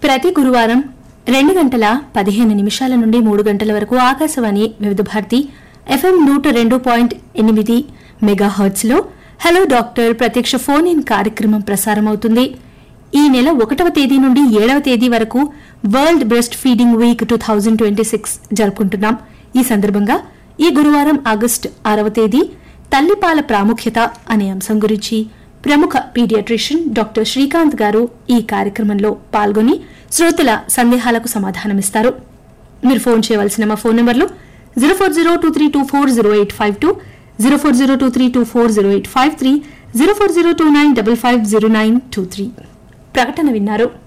ప్రతి గురువారం రెండు గంటల పదిహేను నిమిషాల నుండి మూడు గంటల వరకు ఆకాశవాణి వివిధ భారతి ఎఫ్ఎం నూట రెండు పాయింట్ ఎనిమిది మెగా లో హలో డాక్టర్ ప్రత్యక్ష ఫోన్ ఇన్ కార్యక్రమం ప్రసారమవుతుంది ఈ నెల ఒకటవ తేదీ నుండి ఏడవ తేదీ వరకు world breast feeding week two thousand twenty six జరుపుకుంటున్నాం ఈ సందర్భంగా ఈ గురువారం ఆగస్టు ఆరవ తేదీ తల్లిపాల ప్రాముఖ్యత అనే అంశం గురించి ప్రముఖ పీడియాట్రిషియన్ డాక్టర్ శ్రీకాంత్ గారు ఈ కార్యక్రమంలో పాల్గొని శ్రోతల సందేహాలకు సమాధానమిస్తారు మీరు ఫోన్ చేయవలసిన మా ఫోన్ నంబర్లు zero four zero two three two four zero eight five two zero four zero two three two four zero eight five three zero four zero two nine double five zero nine two three ప్రకటన విన్నారు